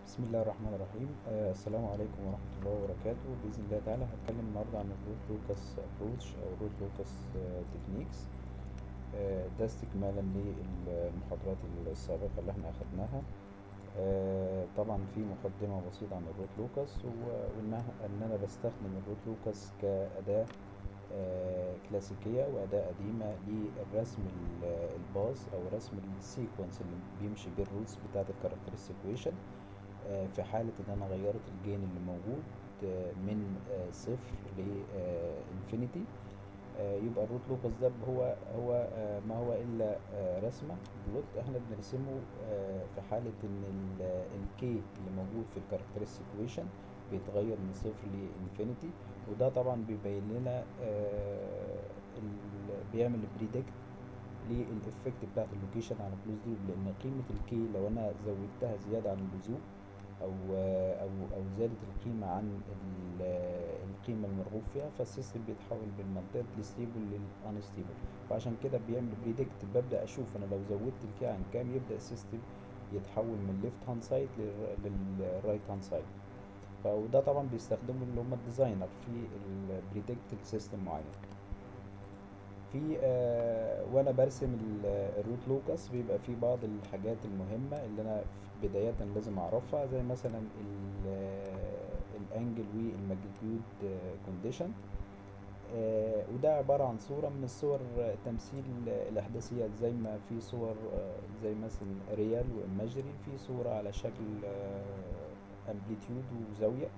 بسم الله الرحمن الرحيم آه السلام عليكم ورحمة الله وبركاته بإذن الله تعالى هتكلم النهاردة عن الروت لوكاس ابروتش أو روت لوكاس تكنيكس آه ده استكمالا للمحاضرات السابقة اللي احنا أخدناها آه طبعا في مقدمة بسيطة عن الروت لوكاس و- وإنها إن أنا بستخدم الروت لوكاس كأداة آه كلاسيكية وأداة قديمة للرسم ال- الباص أو رسم السيكونس اللي بيمشي بيه الروتس بتاعة الكاركترستيك equation آه، في حالة إن أنا غيرت الجين اللي موجود آه، من آه، صفر لإنفينيتي يبقى الروت لوكاس ده هو هو آه، ما هو إلا آه، رسمة بلوت إحنا بنرسمه آه، في حالة إن الكي اللي موجود في الكاركترستيك equation بيتغير من صفر لإنفينيتي وده طبعا بيبين لنا آه، ال- بيعمل بريدكت للإفكت بتاعت اللوكيشن على كلوز لوب لأن قيمة الكي لو أنا زودتها زيادة عن اللزوم او او او زادت القيمه عن ال- القيمه المرغوب فيها فالسيستم بيتحول من منطقه الستيبل للانستيبل فعشان كده بيعمل بريدكت ببدا اشوف انا لو زودت الكي عن كام يبدا السيستم يتحول من ليفت هاند سايد للرايت هاند سايد فوده طبعا بيستخدمه اللي هم الديزاينر في البريدكت لسيستم معين في آه وانا برسم ال- الروت لوكاس بيبقى في بعض الحاجات المهمة اللي انا في- بداية لازم اعرفها زي مثلا ال- آه، الانجل والماجنتيود كونديشن وده عبارة عن صورة من الصور آه، تمثيل آه، الأحداثيات زي ما في صور آه، زي مثلا ريال وإيماجري في صورة على شكل امبليتيود وزاوية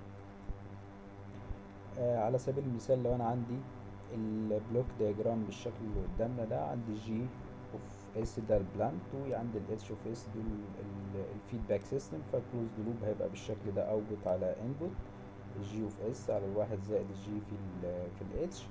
آه، على سبيل المثال لو انا عندي البلوك دياجرام بالشكل اللي قدامنا ده عندي جي اوف اس ده البلانت وعندي الاتش اوف اس دول الفيدباك سيستم فالكلوز لوب هيبقى بالشكل ده اوتبوت على انبوت الجي اوف اس على الواحد زائد الجي في ال في الاتش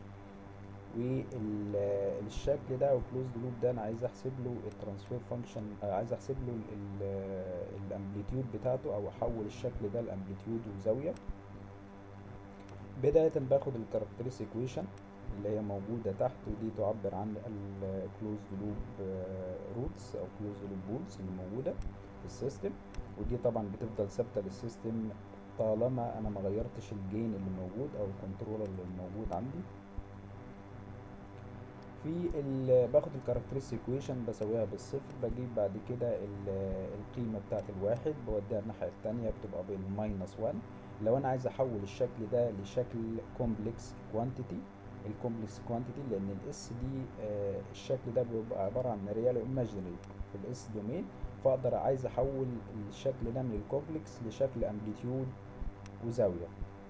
والشكل ده او كلوز لوب ده انا عايز احسب له الترانسفير فانكشن عايز احسب له الامبليتيود بتاعته او احول الشكل ده لامبليتيود وزاويه بداية باخد الكاركترستيك equation اللي هي موجودة تحت ودي تعبر عن الكلوزد لوب روتس او كلوزد لوب بولز اللي موجودة في السيستم ودي طبعا بتفضل ثابتة للسيستم طالما انا ما غيرتش الجين اللي موجود او الكنترولر اللي موجود عندي في ال باخد الكاركترستيك equation بسويها بالصفر بجيب بعد كده ال- القيمة بتاعت الواحد بوديها الناحية التانية بتبقى بالماينس 1 لو انا عايز احول الشكل ده لشكل كومبلكس كوانتيتي الكومبلكس كوانتيتي لان الاس دي آه، الشكل ده بيبقى عباره عن ريال وايماجينري في الاس دومين فاقدر عايز احول الشكل ده من الكومبلكس لشكل امبليتيود وزاويه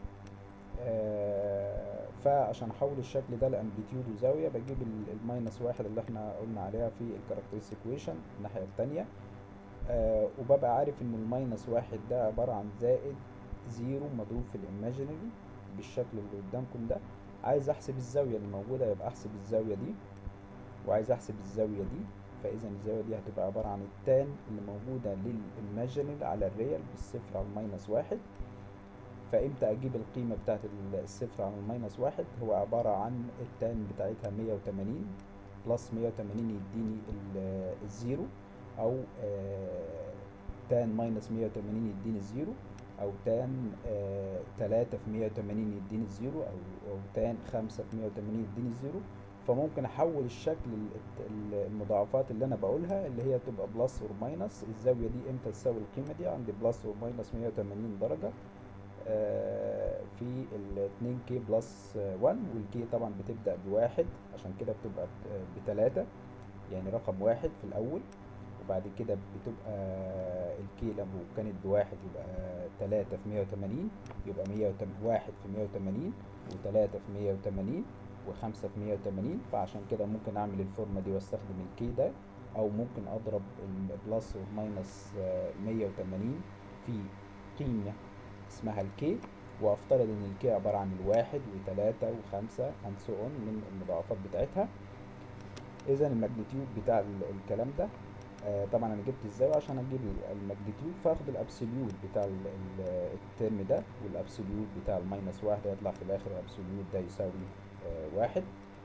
آه، فعشان احول الشكل ده لامبليتيود وزاويه بجيب ال- الماينس واحد اللي احنا قلنا عليها في الكاركترستيك equation الناحيه التانية آه وببقى عارف ان الماينس واحد ده عبارة عن زائد زيرو مضروب في الايماجينري بالشكل اللي قدامكم ده عايز احسب الزاوية اللي موجودة يبقى احسب الزاوية دي وعايز احسب الزاوية دي فاذا الزاوية دي هتبقى عبارة عن التان اللي موجودة للايماجينري على الريال بالصفر على الماينس واحد فامتى اجيب القيمة بتاعت ال- الصفر على الماينس واحد هو عبارة عن التان بتاعتها مية وتمانين بلس مية وتمانين يديني ال- الزيرو او آه، تان ماينس مية وتمانين يديني الزيرو او تان آه، تلاتة في مية وتمانين يديني الزيرو او او تان خمسة في مية وتمانين يديني الزيرو فممكن احول الشكل ال- ال- المضاعفات اللي انا بقولها اللي هي تبقى بلس اور ماينس الزاوية دي امتى تساوي القيمة دي عندي بلس اور ماينس مية وتمانين درجة آه، في ال 2 كي بلس 1 والكي طبعا بتبدأ بواحد عشان كده بتبقى ب- بتلاتة يعني رقم واحد في الأول وبعد كده بتبقى الكي لو كانت بواحد يبقى تلاتة في مية وتمانين يبقى مية واحد في مية وتمانين وتلاتة في مية وتمانين وخمسة في مية وتمانين فعشان كده ممكن أعمل الفورمة دي واستخدم الكي ده أو ممكن أضرب البلس والماينس مية وتمانين في قيمة اسمها الكي وافترض ان الكي عبارة عن الواحد وتلاتة وخمسة and so on من المضاعفات بتاعتها اذا الماجنتيود بتاع ال- الكلام ده آه طبعا انا جبت الزاوية عشان اجيب ال- الماجنتيود فاخد الابسوليوت بتاع ال- ال- الترم ده والابسوليوت بتاع الماينس واحد هيطلع في الاخر الابسوليوت ده يساوي آه واحد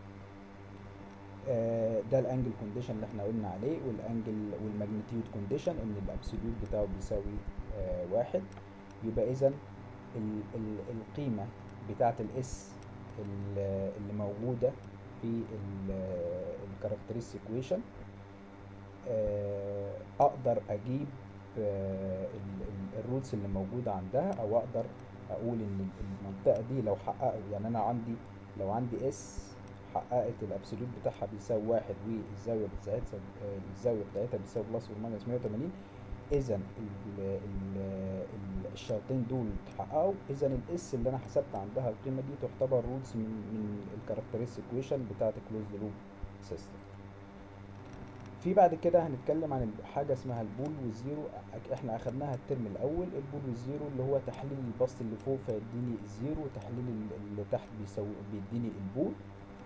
آه، ده الانجل كونديشن اللي احنا قلنا عليه والانجل والماجنتيود كونديشن ان الابسوليوت بتاعه بيساوي آه واحد يبقى اذا القيمة بتاعة الاس اللي موجودة في الكاركترستيك ايكويشن اقدر اجيب الروتس اللي موجودة عندها او اقدر اقول ان المنطقة دي لو حقق يعني انا عندي لو عندي اس حققت الابسوليوت بتاعها بيساوي واحد والزاوية بتاعتها الزاوية بتاعتها بيساوي بلس والماينس 180 اذا الشرطين دول اتحققوا اذا الاس اللي انا حسبت عندها القيمة دي تعتبر روتس من من الكاركترستيك ايكويشن بتاعت كلوزد لوب سيستم في بعد كده هنتكلم عن حاجة اسمها البول والزيرو احنا اخدناها الترم الاول البول والزيرو اللي هو تحليل البسط اللي فوق فيديني الزيرو وتحليل اللي تحت بيساوي بيديني البول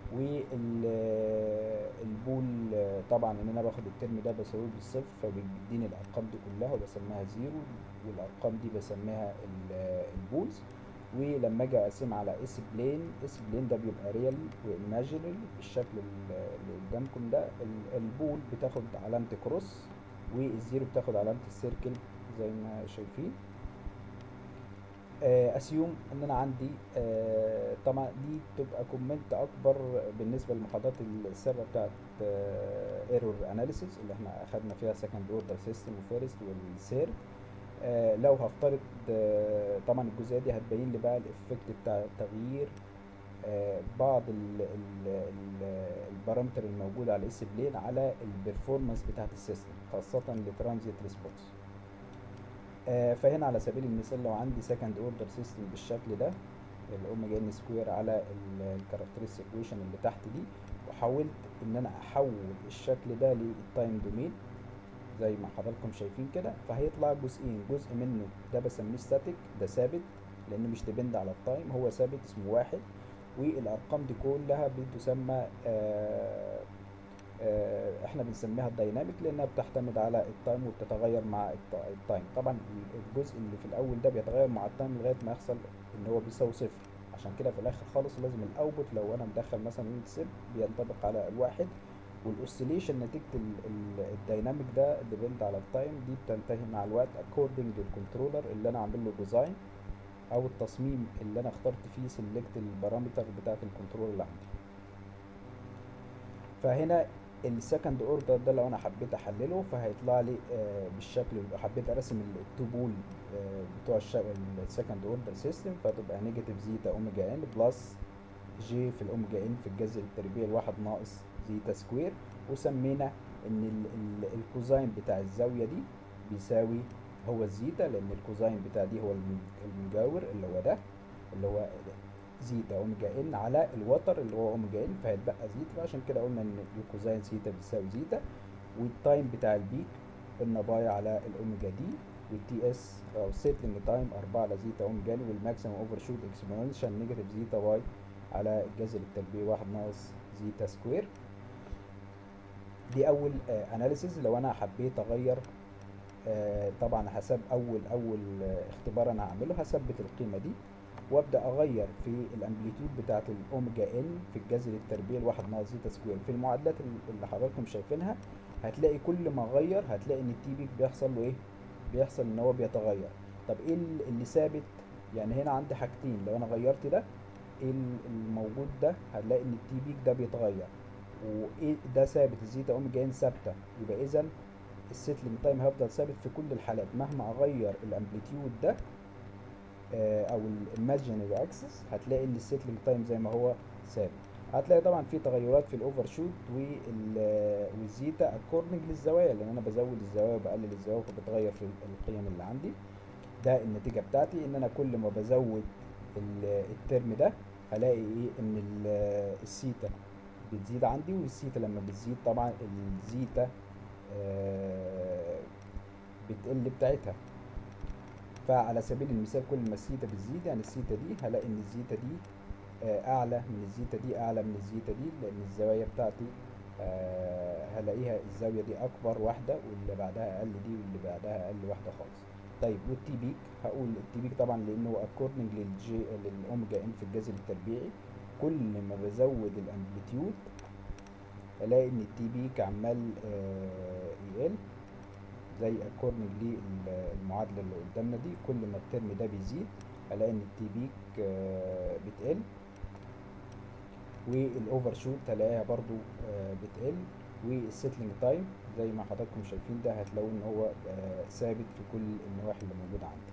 والبول طبعا ان انا باخد الترم ده بساويه بالصفر فبيديني الارقام دي كلها وبسميها زيرو والارقام دي بسميها البولز ولما اجي اقسم على اس بلين اس بلين ده بيبقى ريال وايماجينري بالشكل اللي قدامكم ده البول بتاخد علامة كروس والزيرو بتاخد علامة السيركل زي ما شايفين اسيوم ان انا عندي آه طبعا دي تبقى كومنت اكبر بالنسبه للمحاضرات السابقه بتاعت ايرور اناليسيس اللي احنا اخدنا فيها سكند اوردر سيستم وفيرست والسير آه لو هفترض آه طبعا الجزئيه دي هتبين لي بقى الافكت بتاع تغيير آه بعض البارامتر الموجوده على الاس بلين على البرفورمانس بتاعت السيستم خاصه لترانزيت ريسبونس فهنا على سبيل المثال لو عندي سكند اوردر سيستم بالشكل ده الاوميجا ان سكوير على الكاركترستيك ايكويشن اللي تحت دي وحاولت ان انا احول الشكل ده للتايم دومين زي ما حضراتكم شايفين كده فهيطلع جزئين جزء منه ده بسميه ستاتيك ده ثابت لانه مش ديبند على التايم هو ثابت اسمه واحد والارقام دي كلها بتسمى آه آه احنا بنسميها الدايناميك لانها بتعتمد على التايم وبتتغير مع التايم طبعا الجزء اللي في الاول ده بيتغير مع التايم لغايه ما يحصل ان هو بيساوي صفر عشان كده في الاخر خالص لازم الاوتبوت لو انا مدخل مثلا يونت سيب بينطبق على الواحد والاوسيليشن نتيجه الدايناميك ده ديبند على التايم دي بتنتهي مع الوقت اكوردنج للكنترولر اللي انا عامل له ديزاين او التصميم اللي انا اخترت فيه سيلكت البارامتر بتاعت الكنترولر اللي عندي فهنا السكند اوردر ده لو انا حبيت احلله فهيطلع لي آه بالشكل اللي حبيت ارسم التو بول آه بتوع السكند اوردر سيستم فتبقى نيجاتيف زيتا اوميجا ان بلس جي في الاوميجا ان في الجذر التربيعي الواحد ناقص زيتا سكوير وسمينا ان ال ال الكوزاين بتاع الزاويه دي بيساوي هو الزيتا لان الكوزاين بتاع دي هو المجاور اللي هو ده اللي هو زيتا اوميجا ان على الوتر اللي هو اوميجا ان فهيتبقى زيتا عشان كده قلنا ان الكوزاين زيتا بتساوي زيتا والتايم بتاع البيك قلنا باي على الاوميجا دي والتي اس او سيتلينج تايم 4 على زيتا اوميجا ان والماكسيمم اوفر شوت اكسبوننشال نيجاتيف زيتا واي على الجذر التربيعي 1 ناقص زيتا سكوير دي اول اناليسيز لو انا حبيت اغير آه طبعا حسب اول اول آه اختبار انا هعمله هثبت القيمه دي وابدا اغير في الامبليتيود بتاعه الاوميجا ان في الجذر التربيعي الواحد ناقص زيتا سكوير في المعادلات اللي حضراتكم شايفينها هتلاقي كل ما اغير هتلاقي ان التي بيك بيحصل له ايه بيحصل ان هو بيتغير طب ايه اللي ثابت يعني هنا عندي حاجتين لو انا غيرت ده ايه الموجود ده هنلاقي ان التي بيك ده بيتغير وايه ده ثابت الزيتا اوميجا ان ثابته يبقى اذا السيتلينج تايم هيفضل ثابت في كل الحالات مهما اغير الامبليتيود ده آه او الايماجينري اكسس هتلاقي ان السيتلينج تايم زي ما هو ثابت هتلاقي طبعا في تغيرات في الاوفر شوت والزيتا اكوردنج للزوايا لان انا بزود الزوايا وبقلل الزوايا فبتغير في القيم اللي عندي ده النتيجه بتاعتي ان انا كل ما بزود الترم ده هلاقي ايه ان السيتا بتزيد عندي والسيتا لما بتزيد طبعا الزيتا آه بتقل بتاعتها فعلى سبيل المثال كل ما السيتا بتزيد يعني السيتا دي هلاقي ان الزيتا دي آه اعلى من الزيتا دي اعلى من الزيتا دي لان الزوايا بتاعتي آه هلاقيها الزاويه دي اكبر واحده واللي بعدها اقل دي واللي بعدها اقل واحده خالص طيب والتي بيك هقول التي بيك طبعا لانه اكوردنج للجي للاوميجا ان في الجذر التربيعي كل ما بزود الامبليتيود الاقي ان التي بيك عمال آه يقل زي اكورنج للمعادله اللي قدامنا دي كل ما الترم ده بيزيد الاقي ان التي بيك آه، بتقل والاوفر شوت هلاقيها برضو آه، بتقل والسيتلينج تايم زي ما حضراتكم شايفين ده هتلاقوا ان هو آه، ثابت في كل النواحي اللي موجوده عندي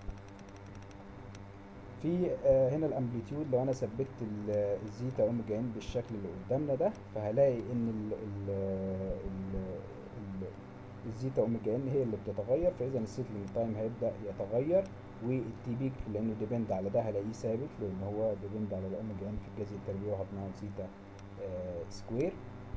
في آه، هنا الامبليتيود لو انا ثبت ال- الزيتا اوميجا ان بالشكل اللي قدامنا ده فهلاقي ان ال ال ال ال الزيتا اوميجا ان هي اللي بتتغير فاذا السيتلينج تايم هيبدا يتغير والتي بيك لانه ديبند على ده هلاقيه ثابت لان هو ديبند على الاوميجا ان في الجذر التربيعي وحطيناه زيتا آه، سكوير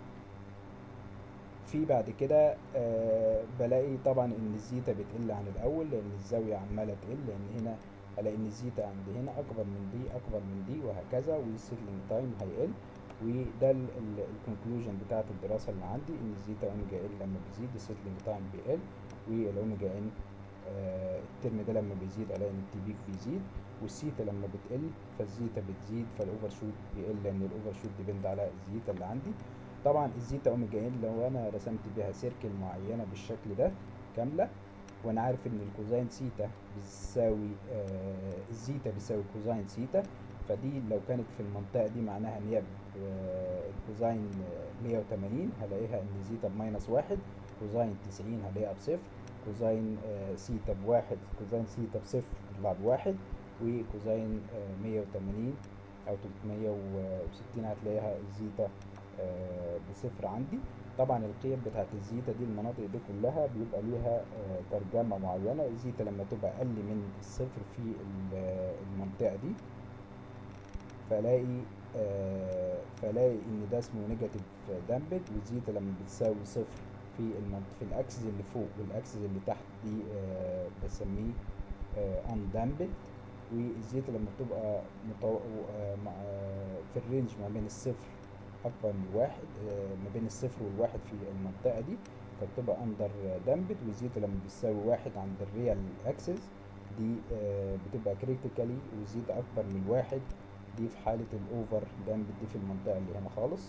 في بعد كده آه بلاقي طبعا ان الزيتا بتقل عن الاول لان الزاويه عماله تقل لان هنا الاقي ان الزيتا عند هنا اكبر من دي اكبر من دي وهكذا والسيتلينج تايم هيقل وده الكونكلوجن بتاعت الدراسه اللي عندي ان الزيتا اوميجا ال لما بيزيد السيتلينج تايم بيقل والاوميجا ان آه الترم ده لما بيزيد الاقي ان التي بيك بيزيد والسيتا لما بتقل فالزيتا بتزيد فالاوفر شوت بيقل لان الاوفر شوت ديبند على الزيتا اللي عندي طبعا الزيتا اوميجا ان لو انا رسمت بيها سيركل معينه بالشكل ده كامله وانا عارف ان الكوزاين سيتا بتساوي آه الزيتا بيساوي كوزاين سيتا فدي لو كانت في المنطقه دي معناها ان هي آه الكوزاين آه 180 هلاقيها ان زيتا بماينس واحد كوزاين 90 هلاقيها بصفر كوزاين آه سيتا بواحد كوزاين سيتا بصفر تطلع بواحد وكوزاين آه 180 او 360 هتلاقيها الزيتا آه بصفر عندي طبعا القيم بتاعت الزيتا دي المناطق دي كلها بيبقى ليها آه ترجمة معينة الزيتا لما تبقى أقل من الصفر في المنطقة دي فلاقي آه فلاقي إن ده اسمه نيجاتيف دامبد والزيتا لما بتساوي صفر في المنطقة في الأكسس اللي فوق والأكسس اللي تحت دي آه بسميه ان دامبد والزيتا لما بتبقى مطو... في الرينج ما بين الصفر اكبر من واحد ما بين الصفر والواحد في المنطقة دي فبتبقى اندر دامبت والزيتا لما بتساوي واحد عند الريال اكسس دي بتبقى كريتيكالي والزيتا اكبر من واحد دي في حالة الاوفر دامبت دي في المنطقة اللي هنا خالص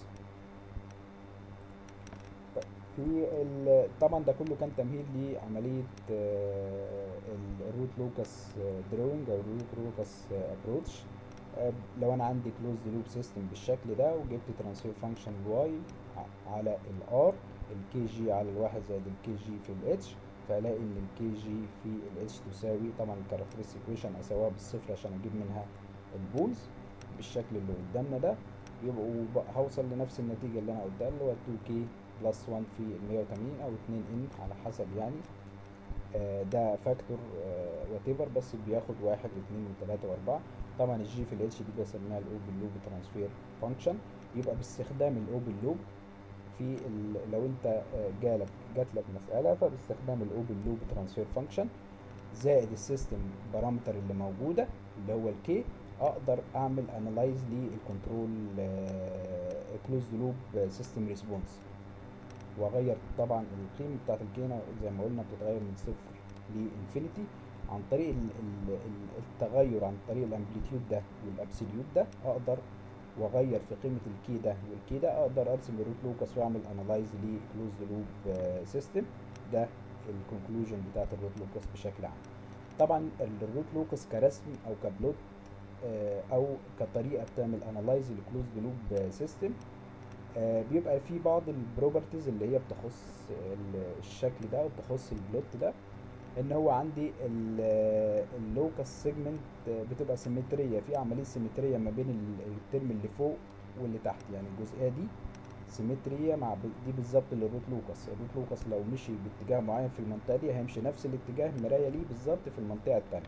في طبعا ده كله كان تمهيد لعملية الروت لوكاس دروينج او الروت لوكاس ابروتش لو انا عندي كلوزد لوب سيستم بالشكل ده وجبت ترانسفير فانكشن الواي على الار الكي جي على الواحد زائد الكي جي في الاتش فالاقي ان الكي جي في الاتش تساوي طبعا الكاركترستيك ايكويشن اساويها بالصفر عشان اجيب منها البولز بالشكل اللي قدامنا ده يبقوا هوصل لنفس النتيجه اللي انا قلتها اللي هو 2 كي بلس 1 في 180 او 2 ان على حسب يعني آه ده فاكتور آه وات ايفر بس بياخد واحد واثنين وثلاثة واربعة طبعا الجي في الاتش دي بسميها الاوبن لوب ترانسفير فانكشن يبقى باستخدام الاوبن لوب في لو انت جالك جات لك مسألة فباستخدام الاوبن لوب ترانسفير فانكشن زائد السيستم بارامتر اللي موجودة اللي هو الكي اقدر اعمل انالايز للكنترول كلوزد لوب سيستم ريسبونس واغير طبعا القيمه بتاعت الكينا زي ما قلنا بتتغير من صفر لانفينيتي عن طريق ال ال التغير عن طريق الامبليتيود ده والابسوليوت ده اقدر واغير في قيمه الكي ده والكي ده اقدر ارسم الروت لوكاس واعمل انالايز لكلوزد لوب سيستم ده الكونكلوجن بتاعت الروت لوكاس بشكل عام طبعا الروت لوكاس كرسم او كبلوت او كطريقه بتعمل انالايز لكلوزد لوب سيستم آه بيبقى في بعض البروبرتيز اللي هي بتخص الشكل ده وبتخص البلوت ده ان هو عندي اللوكس سيجمنت بتبقى سيمتريه في عمليه سيمتريه ما بين الترم اللي فوق واللي تحت يعني الجزئيه دي سيمتريه مع دي بالظبط للروت لوكس الروت لوكس لو مشي باتجاه معين في المنطقه دي هيمشي نفس الاتجاه مرايه ليه بالظبط في المنطقه الثانيه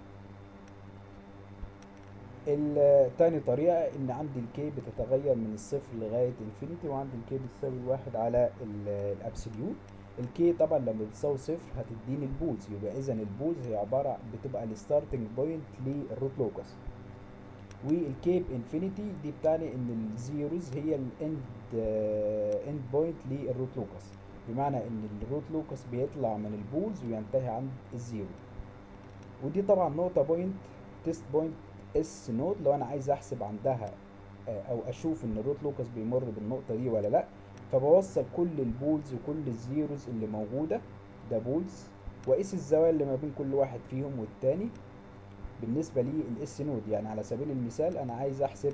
التاني طريقة ان عندي الكي بتتغير من الصفر لغاية انفينيتي وعندي الكي بتساوي الواحد على الابسوليوت الكي طبعا لما بتساوي صفر هتديني البولز يبقى اذا البولز هي عبارة بتبقى الستارتنج بوينت للروت لوكس والكي بانفينيتي دي بتعني ان الزيروز هي الاند اند بوينت للروت لوكس بمعنى ان الروت لوكس بيطلع من البولز وينتهي عند الزيرو ودي طبعا نقطة بوينت تيست بوينت اس نود لو انا عايز احسب عندها او اشوف ان الروت لوكس بيمر بالنقطه دي ولا لا فبوصل كل البولز وكل الزيروز اللي موجوده ده بولز واقيس الزوايا اللي ما بين كل واحد فيهم والتاني بالنسبه لي الاس نود يعني على سبيل المثال انا عايز احسب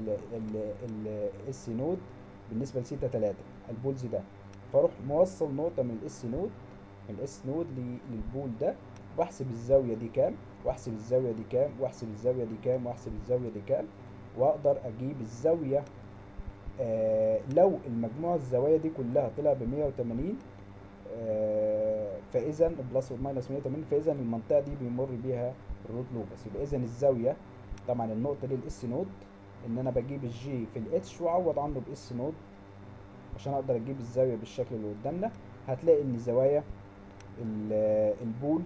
الاس نود بالنسبه لسيتا 3 البولز ده فاروح موصل نقطه من الاس نود من الاس نود للبول ده واحسب الزاويه دي كام واحسب الزاويه دي كام واحسب الزاويه دي كام واحسب الزاويه دي كام واقدر اجيب الزاويه آه لو المجموع الزوايا دي كلها طلع ب 180 آه فاذا بلس وماينس 180 فاذا المنطقه دي بيمر بيها الروت لوكس يبقى اذا الزاويه طبعا النقطه دي الاس نود ان انا بجيب الجي في الاتش واعوض عنه باس نود عشان اقدر اجيب الزاويه بالشكل اللي قدامنا هتلاقي ان زوايا البول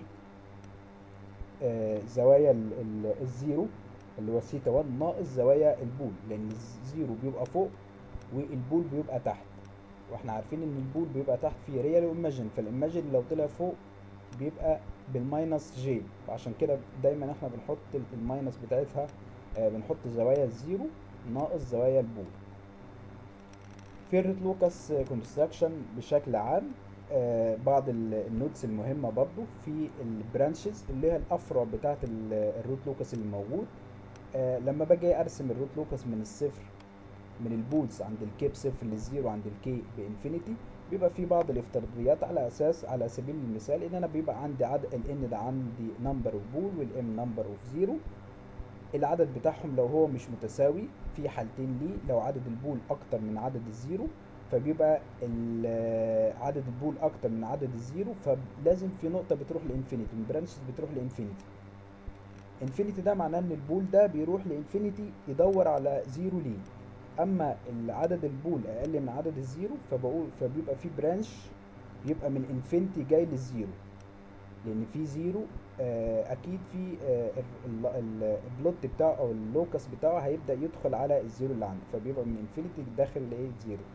آه زوايا ال ال الزيرو اللي هو سيتا 1 ناقص زوايا البول لان الزيرو بيبقى فوق والبول بيبقى تحت واحنا عارفين ان البول بيبقى تحت في ريال وايماجن فالايماجن لو طلع فوق بيبقى بالماينس جي فعشان كده دايما احنا بنحط الماينس بتاعتها آه بنحط زوايا الزيرو ناقص زوايا البول في الريت لوكاس كونستراكشن بشكل عام آه بعض النوتس المهمه برضو في البرانشز اللي هي الافرع بتاعه الروت لوكاس اللي موجود آه لما باجي ارسم الروت لوكاس من الصفر من البولز عند الكي بصفر للزيرو عند الكي بانفينيتي بيبقى في بعض الافتراضيات على اساس على سبيل المثال ان انا بيبقى عندي عدد الان ده عندي نمبر اوف بول والام نمبر اوف زيرو العدد بتاعهم لو هو مش متساوي في حالتين ليه لو عدد البول اكتر من عدد الزيرو فبيبقى عدد البول اكتر من عدد الزيرو فلازم في نقطه بتروح لانفينيتي البرانشز بتروح لانفينيتي انفينيتي ده معناه ان البول ده بيروح لانفينيتي يدور على زيرو ليه اما عدد البول اقل من عدد الزيرو فبقول فبيبقى في برانش بيبقى من انفينيتي جاي للزيرو لان في زيرو آه اكيد في آه البلوت بتاعه او اللوكس بتاعه هيبدا يدخل على الزيرو اللي عنده فبيبقى من انفينيتي داخل لايه زيرو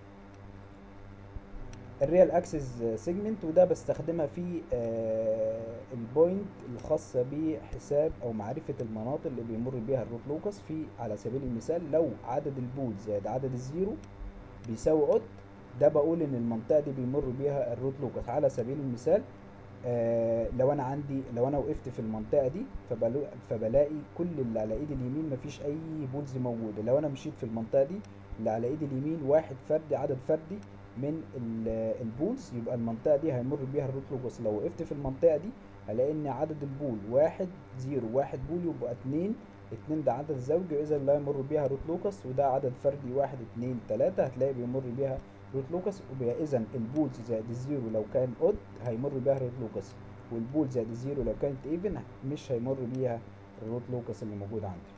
الريال اكسس سيجمنت وده بستخدمها في آه البوينت الخاصه بحساب او معرفه المناطق اللي بيمر بيها الروت لوكس في على سبيل المثال لو عدد البول زائد عدد الزيرو بيساوي اوت ده بقول ان المنطقه دي بيمر بيها الروت لوكس على سبيل المثال آه لو انا عندي لو انا وقفت في المنطقه دي فبلاقي كل اللي على ايدي اليمين مفيش اي بولز موجوده لو انا مشيت في المنطقه دي اللي على ايدي اليمين واحد فردي عدد فردي من البولز يبقى المنطقه دي هيمر بيها الروت لوكس لو وقفت في المنطقه دي هلاقي ان عدد البول واحد زيرو واحد بول يبقى اتنين اتنين ده عدد زوجي واذا لا يمر بيها روت لوكس وده عدد فردي واحد اتنين تلاته هتلاقي بيمر بيها روت لوكس وبقى اذا البولز زائد الزيرو لو كان اود هيمر بيها روت لوكس والبول زائد الزيرو لو كانت ايفن مش هيمر بيها الروت لوكس اللي موجود عندي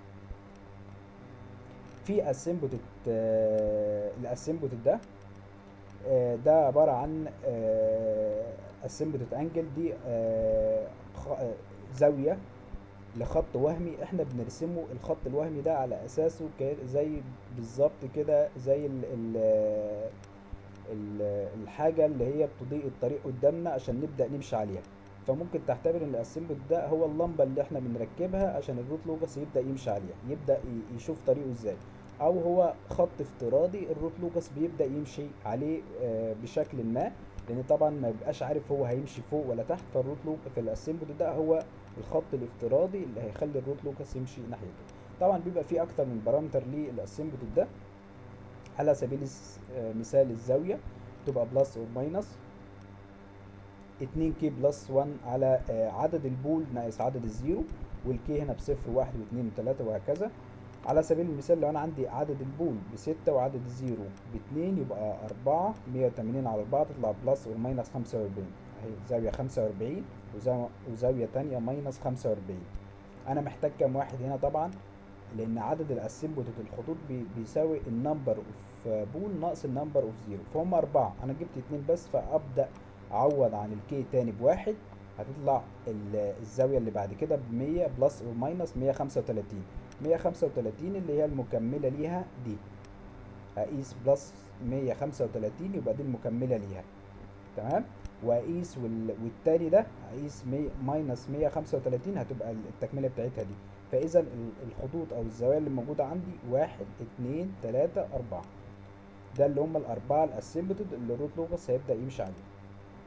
في اسمبوتت الاسمبوتت ده ده عبارة عن اسمبوتت انجل دي زاوية لخط وهمي احنا بنرسمه الخط الوهمي ده على اساسه زي بالظبط كده زي ال ال ال الحاجة اللي هي بتضيء الطريق قدامنا عشان نبدأ نمشي عليها فممكن تعتبر ان الاسمبوت ده هو اللمبة اللي احنا بنركبها عشان الروت لوكس يبدأ يمشي عليها يبدأ يشوف طريقه ازاي او هو خط افتراضي الروت لوكس بيبدا يمشي عليه بشكل ما لان طبعا ما بيبقاش عارف هو هيمشي فوق ولا تحت فالروت لوك في الاسمبل ده هو الخط الافتراضي اللي هيخلي الروت لوكس يمشي ناحيته طبعا بيبقى فيه اكتر من بارامتر للاسمبل ده على سبيل مثال الزاويه تبقى بلس او ماينس 2 كي بلس 1 على عدد البول ناقص عدد الزيرو والكي هنا بصفر واحد واثنين وثلاثة وهكذا على سبيل المثال لو انا عندي عدد البول بستة وعدد الزيرو باتنين يبقى أربعة مية وتمانين على أربعة تطلع بلس أو ماينس خمسة وأربعين أهي زاوية خمسة وأربعين وزاوية تانية ماينس خمسة وأربعين أنا محتاج كام واحد هنا طبعا لأن عدد الأسمبوتة الخطوط بي بيساوي النمبر أوف بول ناقص النمبر أوف زيرو فهم أربعة أنا جبت اتنين بس فأبدأ أعوض عن الكي تاني بواحد هتطلع الزاوية اللي بعد كده بمية بلس أو ماينس مية خمسة وتلاتين 135 اللي هي المكملة ليها دي هقيس بلس 135 يبقى دي المكملة ليها تمام واقيس وال... والتاني ده هقيس ماينس 135 هتبقى التكملة بتاعتها دي فاذا الخطوط او الزوايا اللي موجودة عندي واحد اتنين تلاتة اربعة ده اللي هم الاربعة الاسمبتد اللي الروت لوكس هيبدأ يمشي عليهم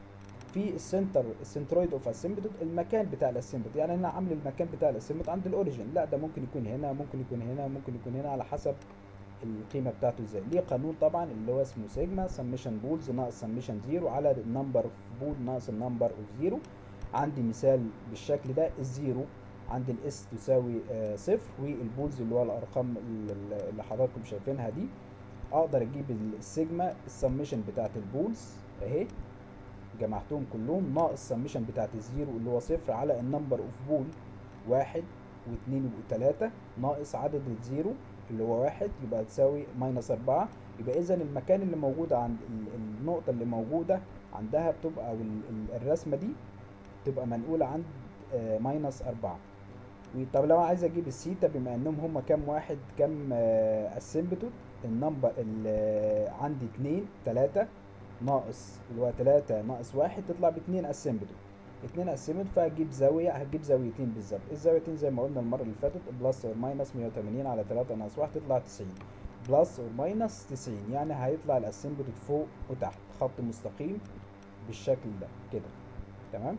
في السنتر السنترويد اوف اسيمبتوت المكان بتاع الاسيمبتوت يعني انا عامل المكان بتاع الاسيمبتوت عند الاوريجن لا ده ممكن يكون هنا ممكن يكون هنا ممكن يكون هنا على حسب القيمه بتاعته ازاي ليه قانون طبعا اللي هو اسمه سيجما سميشن بولز ناقص سميشن زيرو على النمبر اوف بول ناقص النمبر اوف زيرو عندي مثال بالشكل ده الزيرو عند الاس تساوي آه صفر والبولز اللي هو الارقام اللي اللي حضراتكم شايفينها دي اقدر اجيب السيجما السميشن بتاعت البولز اهي جمعتهم كلهم ناقص سميشن بتاعت الزيرو اللي هو صفر على النمبر اوف بول واحد واثنين وثلاثة ناقص عدد الزيرو اللي هو واحد يبقى تساوي ماينس أربعة يبقى إذا المكان اللي موجود عند ال- النقطة اللي موجودة عندها بتبقى أو ال- ال- الرسمة دي تبقى منقولة عند آه، ماينس أربعة طب لو عايز أجيب السيتا بما إنهم هما كام واحد كام اسيمبتوت النمبر اللي عندي اتنين تلاتة ناقص اللي هو تلاتة ناقص واحد تطلع باتنين اسيمبتوت اتنين اسيمبتوت فهجيب زاوية هجيب زاويتين بالظبط الزاويتين زي ما قلنا المرة اللي فاتت بلس اور ماينس 180 على تلاتة ناقص واحد تطلع 90 بلس اور ماينس 90 يعني هيطلع الاسيمبتوت فوق وتحت خط مستقيم بالشكل ده كده تمام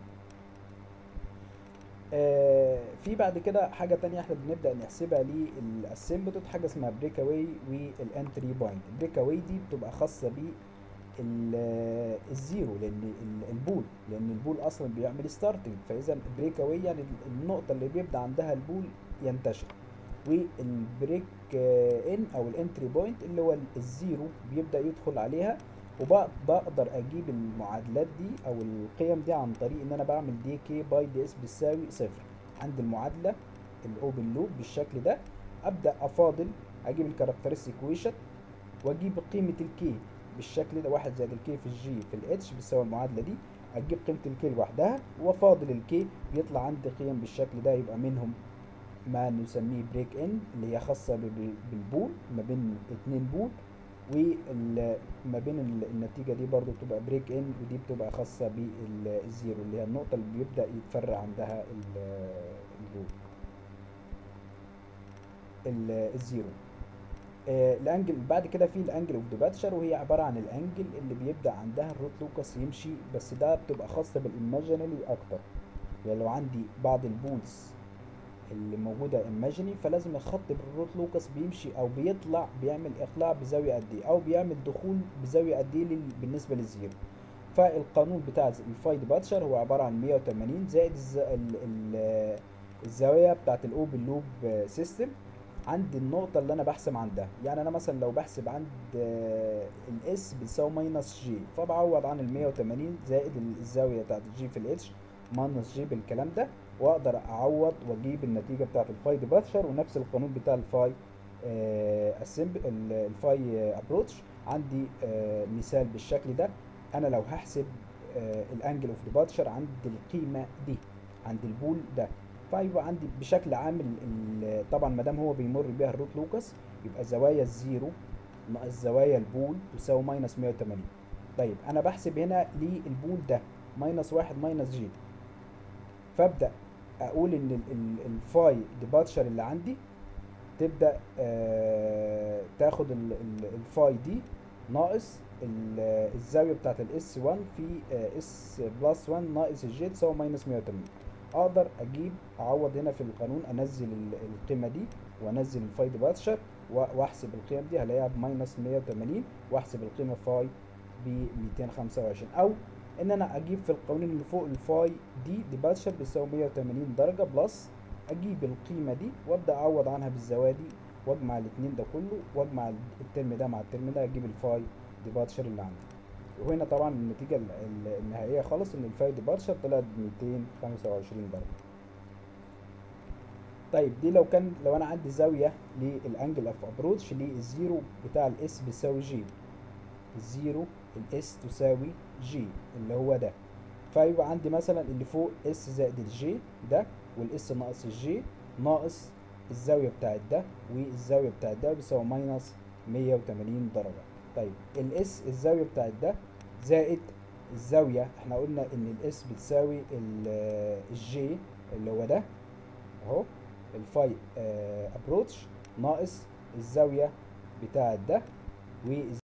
آه في بعد كده حاجة تانية احنا بنبدأ نحسبها للاسيمبتوت حاجة اسمها بريك اواي والانتري بوينت البريك اواي دي بتبقى خاصة بيه ال- الزيرو لان ال- البول لان البول اصلا بيعمل ستارتنج فاذا البريك اواي يعني النقطه اللي بيبدا عندها البول ينتشر والبريك ان او الانتري بوينت اللي هو ال- الزيرو بيبدا يدخل عليها وبقدر اجيب المعادلات دي او القيم دي عن طريق ان انا بعمل دي كي باي دي اس بتساوي صفر عند المعادله الاوبن لوب بالشكل ده ابدا افاضل اجيب الكاركترستيك ايكويشن واجيب قيمه الكي بالشكل ده واحد زائد الكي في الجي في الاتش بيساوي المعادله دي اجيب قيمه الكي لوحدها وافاضل الكي بيطلع عندي قيم بالشكل ده يبقى منهم ما نسميه بريك ان اللي هي خاصه ب- ب- بالبول ما بين اتنين بول وما بين ال- النتيجه دي برضو بتبقى بريك ان ودي بتبقى خاصه بالزيرو اللي هي النقطه اللي بيبدا يتفرع عندها ال- البول ال- الزيرو آه، الانجل بعد كده في الانجل اوف ديباتشر وهي عباره عن الانجل اللي بيبدا عندها الروت لوكاس يمشي بس ده بتبقى خاصه بالايماجينري اكتر يعني لو عندي بعض البولز اللي موجوده ايماجيني فلازم الخط بالروت لوكاس بيمشي او بيطلع بيعمل اقلاع بزاويه قد ايه او بيعمل دخول بزاويه قد ايه لل- بالنسبه للزيرو فالقانون بتاع الفاي ديباتشر هو عباره عن 180 زائد الز... ال... ال... الزاويه بتاعت الاوبن لوب سيستم عند النقطة اللي أنا بحسب عندها يعني أنا مثلا لو بحسب عند الإس بتساوي ماينس جي فبعوض عن ال 180 زائد ال- الزاوية بتاعت الجي في الاتش ماينس جي بالكلام ده وأقدر أعوض وأجيب النتيجة بتاعت الفاي ديباتشر ونفس القانون بتاع الفاي اسمب الفاي ابروتش عندي آه، مثال بالشكل ده أنا لو هحسب الانجل اوف ديباتشر عند القيمة دي عند البول ده فيبقى عندي بشكل عام ال- ال- طبعا ما دام هو بيمر بيها الروت لوكاس يبقى زوايا الزيرو ناقص زوايا البول تساوي ماينس 180 طيب انا بحسب هنا للبول ده ماينس واحد ماينس جي فابدا اقول ان ال- ال- الفاي ديباتشر اللي عندي تبدا آه تاخد ال- ال- الفاي دي ناقص ال- الزاويه بتاعت الاس 1 في اس بلس 1 ناقص الجي تساوي ماينس 180 اقدر اجيب اعوض هنا في القانون انزل ال- القيمه دي وانزل الفاي ديباتشر و- واحسب القيم دي هلاقيها بماينس 180 واحسب القيمه فاي ب 225 او ان انا اجيب في القوانين اللي فوق الفاي دي ديباتشر بيساوي 180 درجه بلس اجيب القيمه دي وابدا اعوض عنها بالزوايا دي واجمع الاثنين ده كله واجمع الترم ده مع الترم ده اجيب الفاي ديباتشر اللي عندي وهنا طبعا النتيجة ال- ال- النهائية خالص ان الفاي ديبارشر طلعت ب 225 درجة طيب دي لو كان لو انا عندي زاوية للانجل اوف ابروتش للزيرو بتاع الاس بيساوي جي الزيرو الاس تساوي جي اللي هو ده فيبقى عندي مثلا اللي فوق اس زائد الجي ده والاس ناقص الجي ناقص الزاوية بتاعت ده والزاوية بتاعت ده بيساوي ماينس 180 درجة طيب الاس الزاوية بتاعت ده زائد الزاوية احنا قلنا ان الاس بتساوي ال- الجي اللي هو ده اهو الفاي ابروتش ناقص الزاوية بتاعت ده